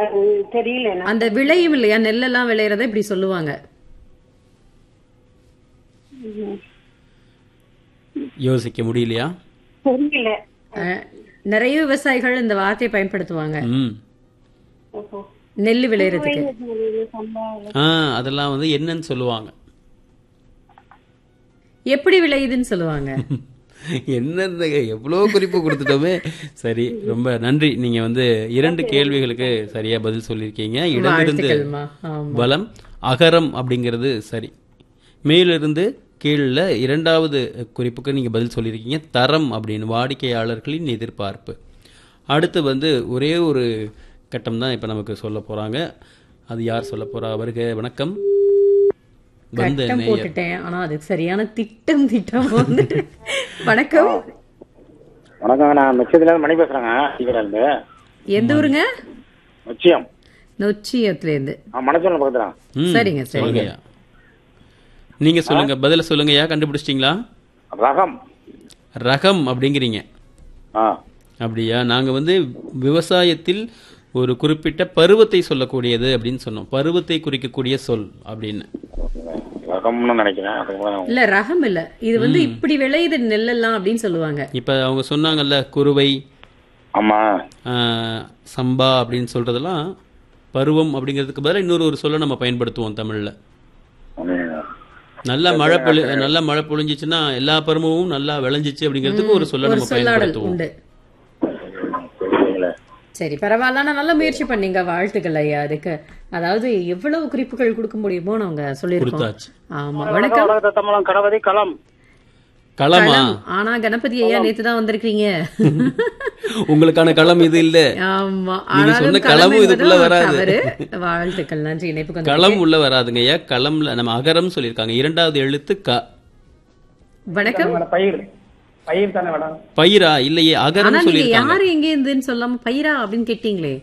அது தெரியல எனக்கு. அந்த விளையும் இல்லையா நெல்லெல்லாம் விளையறத இப்படி சொல்லுவாங்க யோசிக்க முடியலையா தெரியல அஹ், நிறைய விவசாயிகள் இந்த வார்த்தையை பயன்படுத்துவாங்க ம் ஓஹோ. நெல் விளையறதுக்கு சம்பா- ஆ அதெல்லாம் வந்து என்னன்னு சொல்லுவாங்க எப்படி விளையுதுன்னு சொல்லுவாங்க என்னங்க எவ்வளோ குறிப்பு கொடுத்துட்டோமே சரி ரொம்ப நன்றி நீங்க வந்து இரண்டு கேள்விகளுக்கு சரியா பதில் சொல்லியிருக்கீங்க இடமிருந்து வாழ்த்துக்கள்மா ஆமா பலம் அகரம் அப்படிங்கிறது சரி மேலிருந்து கீழில் இரண்டாவது குறிப்புக்கு நீங்கள் பதில் சொல்லியிருக்கீங்க தரம் அப்படின்னு வாடிக்கையாளர்களின் எதிர்பார்ப்பு அடுத்து வந்து ஒரே ஒரு கட்டம் தான் இப்போ நமக்கு சொல்ல போகிறாங்க அது யார் சொல்ல போகிறா வருக வணக்கம் வந்த கட்டம் நேயர் போட்டுட்டேன் ஆனா அதுக்கு சரியான திட்டம் திட்டம் வந்துட்டு வணக்கம் வணக்கம் நான் நிச்சயத்துல மணி பேசுறேங்க இவர இருந்து எந்த ஊருங்க நிச்சயம் நொச்சியத்துல இருந்து ஆ மனச்சோளம் பக்கத்துல ம், சரிங்க, சரிங்க. சொல்லுங்கய்யா நீங்கள் சொல்லுங்க பதில சொல்லுங்கய்யா கண்டுபிடிச்சிட்டிங்களா ரகம் ரகம் அப்படிங்கிறீங்க ஆ அப்படியா நாங்கள் வந்து விவசாயத்தில் ஒரு குறிப்பிட்ட பருவத்தை சொல்லக்கூடியது அப்படின்னு சொன்னோம் பருவத்தை குறிக்கக்கூடிய சொல் அப்படின்னு ரகம்னு நினைக்கிறேன் அதுக்கு இல்ல ரகம் இல்ல இது வந்து இப்படி விளையுது நெல்லெல்லாம் அப்படின்னு சொல்லுவாங்க இப்போ அவங்க சொன்னாங்கல்ல குருவை ஆமா ஆஹ், சம்பா அப்படின்னு சொல்றதெல்லாம் பருவம் அப்படிங்கிறதுக்கு பதிலாக இன்னொரு ஒரு சொல்லை நம்ம பயன்படுத்துவோம் தமிழில் ம். நல்லா மழை பொழி நல்லா மழை பொழிஞ்சிச்சுன்னா எல்லா பருவமும் நல்லா விளைஞ்சிச்சு அப்படிங்கிறதுக்கு ஒரு சொல்லை ஒரு நம்ம சொல்லாடல் பயன்படுத்துவோம் உண்டு தெரியலீங்களே. சரி பரவாயில்ல ஆனா நல்ல முயற்சி பண்ணீங்க வாழ்த்துக்கள் ஐயா அதுக்கு அதாவது எவ்வளவு குறிப்புகள் கொடுக்க முடியுமோ நாங்க சொல்லியிருக்கோம் கொடுத்தாச்சு ஆமா வணக்கம் வணக்கம் தம்மலம் கணபதி களம் களமா களம். ஆனா கணபதி ஐயா நேத்து தான் வந்திருக்கீங்க உங்களுக்கான களம் இது இல்ல ஆமா நீங்க ஆனாலும் சொன்ன களம் களமும் இதுக்குள்ள என்பதும் வராது. தவறு. வாழ்த்துக்கள் நன்றி இணைப்புக்கு வந்து களம் உள்ள வராதுங்க ஐயா களம்ல நம்ம அகரம் சொல்லியிருக்காங்க இரண்டாவது எழுத்து க வணக்கம் பயிர் பயிர் தானே மேடம் பயிரா இல்லையே ஆனா அகரம் நீங்க சொல்லியிருக்காங்க யாரு எங்க இருந்துன்னு சொல்லாம பயிரா அப்படின்னு கேட்டீங்களே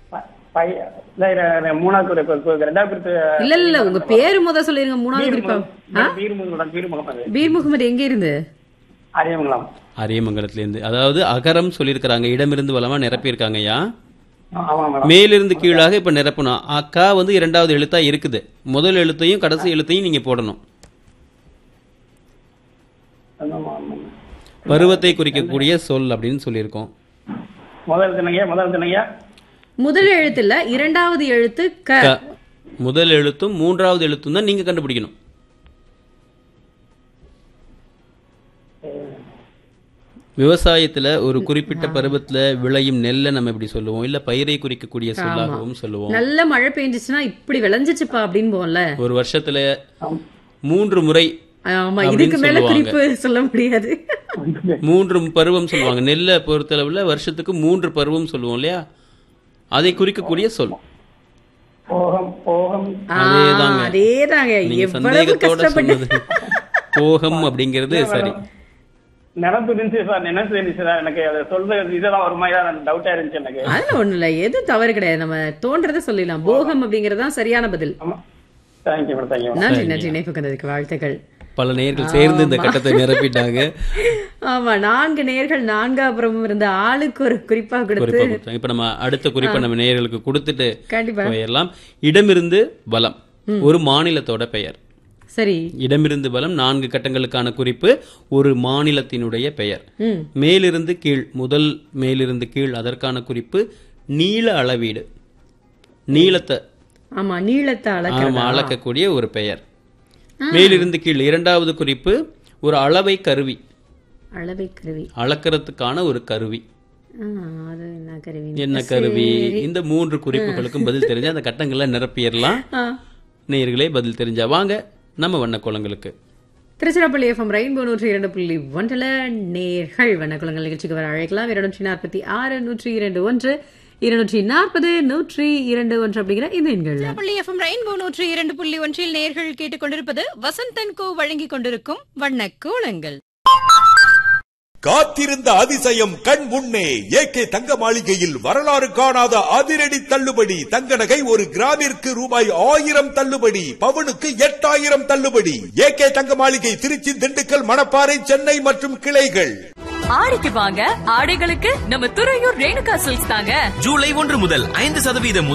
மூணாவது ரெண்டாவது இல்ல இல்ல உங்க பேரு முத சொல்லிருங்க மூணாவது குறிப்பா ஆ? பீர் முகமது எங்க இருந்து அரியமங்கலம் அரியமங்கலத்துல இருந்து அதாவது அகரம் சொல்லியிருக்கிறாங்க இடமிருந்து வளமா நிரப்பியிருக்காங்க ஐயா ஆமா மேடம் மேலிருந்து கீழாக இப்ப நிரப்பணும் அக்கா வந்து இரண்டாவது எழுத்தா இருக்குது முதல் எழுத்தையும் கடைசி எழுத்தையும் நீங்க போடணும் பருவத்தை குறிக்கக்கூடிய சொல் அப்படின்னு சொல்லியிருக்கோம் முதல் தினங்க முதல் தினங்க முதல் எழுத்து இல்ல இரண்டாவது எழுத்து க க முதல் எழுத்தும் மூன்றாவது எழுத்தும் தான் நீங்க கண்டுபிடிக்கணும் விவசாயத்துல ஒரு குறிப்பிட்ட பருவத்துல விளையும் நெல்லை நம்ம இப்படி சொல்லுவோம் இல்ல பயிரை குறிக்கக்கூடிய சொல்லாகவும் சொல்லுவோம் நல்ல மழை பெஞ்சிச்சுன்னா இப்படி விளைஞ்சிச்சுப்பா அப்படின்னு போல ஒரு வருஷத்துல மூன்று முறை ஆமா அப்படின்னு இதுக்கு மேல சொல்லுவாங்க. குறிப்பு சொல்ல முடியாது மூன்று பருவம் சொல்லுவாங்க நெல்லை பொறுத்தளவுல வருஷத்துக்கு மூன்று பருவம் சொல்லுவோம் இல்லையா அதை குறிக்கக்கூடிய சொல் போகம் போகம் ஆ, அதேதாங்க. அதேதாங்க நீங்க எவ்வளவு சந்தேகத்தோட கஷ்டப்பட்டு சொன்னது போகம் அப்படிங்கிறது சரி நினப்பு இருந்துச்சு சார் நினைச்சு இருந்துச்சு சார் எனக்கு அதை சொல்றது இதெல்லாம் ஒரு மாதிரி டவுட்டா இருந்துச்சு எனக்கு அதெல்லாம் ஒண்ணு இல்ல எது தவறு கிடையாது நம்ம தோன்றதை சொல்லிடலாம் போகம் அப்படிங்கறது தான் சரியான பதில் ஆமா தேங்க்யூ மேடம் தேங்க்யூ நன்றி நன்றி இணைப்பு கண்டதுக்கு வாழ்த்துக்கள் பல நேர்கள் சேர்ந்து இந்த கட்டத்தை நிரப்பிட்டாங்க ஆமா நான்கு நேர்கள் நான்காபுரம் இருந்த ஆளுக்கு ஒரு குறிப்பா கொடுத்து குறிப்பா கொடுத்தாங்க இப்ப நம்ம அடுத்த குறிப்பை நம்ம நேயர்களுக்கு கொடுத்துட்டு கண்டிப்பா போயிடலாம் இடமிருந்து பலம் ஒரு மாநிலத்தோட பெயர் சரி இடமிருந்து பலம் நான்கு கட்டங்களுக்கான குறிப்பு ஒரு மாநிலத்தினுடைய பெயர் ம் மேலிருந்து கீழ் முதல் மேலிருந்து கீழ் அதற்கான குறிப்பு நீள அளவீடு நீளத்தை ஆமா நீளத்தை ஆமா அளக்கிறதா அளக்கக்கூடிய ஒரு பெயர் மேலிருந்து கீழ் இரண்டாவது குறிப்பு ஒரு அளவை கருவி அளவை கருவி அளக்கிறதுக்கான ஒரு கருவி ஆ, அது என்ன கருவி என்ன கருவி இந்த மூன்று குறிப்புகளுக்கும் பதில் தெரிஞ்சா அந்த கட்டங்களை நிரப்பிடலாம் ஆ. நேயர்களே பதில் தெரிஞ்சா வாங்க நம்ம வண்ணக்கோலங்களுக்கு திருச்சிராப்பள்ளி எஃப்எம் ரெயின்போ நூற்றி இரண்டு புள்ளி ஒன்றில் நேர்கள் வண்ணக்குளங்கள் நிகழ்ச்சிக்கு வர அழைக்கலாம் இருநூற்றி நாற்பத்தி ஆறு நூற்றி இரண்டு ஒன்று இருநூற்றி நாற்பது நூற்றி இரண்டு ஒன்று அப்படிங்கிற இந்த எண்கள்ல பள்ளி எஃப்எம் ரெயின்போ நூற்றி இரண்டு புள்ளி ஒன்றில் நேர்கள் கேட்டுக்கொண்டிருப்பது வசந்தன் கோ வழங்கிக் கொண்டிருக்கும் வண்ணக் கோலங்கள் காத்திருந்த அதிசயம் கண் முன்னே ஏகே தங்க மாளிகையில் வரலாறு காணாத அதிரடி தள்ளுபடி தங்க நகை ஒரு கிராமிற்கு ரூபாய் ஆயிரம் தள்ளுபடி பவுனுக்கு எட்டாயிரம் தள்ளுபடி ஏகே தங்க மாளிகை திருச்சி திண்டுக்கல் மணப்பாறை சென்னை மற்றும் கிளைகள் ஆடிக்கு வாங்க ஆடைகளுக்கு நம்ம துறையூர் ரேணுகா சில்க்ஸ் தாங்க ஜூலை ஒன்று முதல் ஐந்து சதவீதம்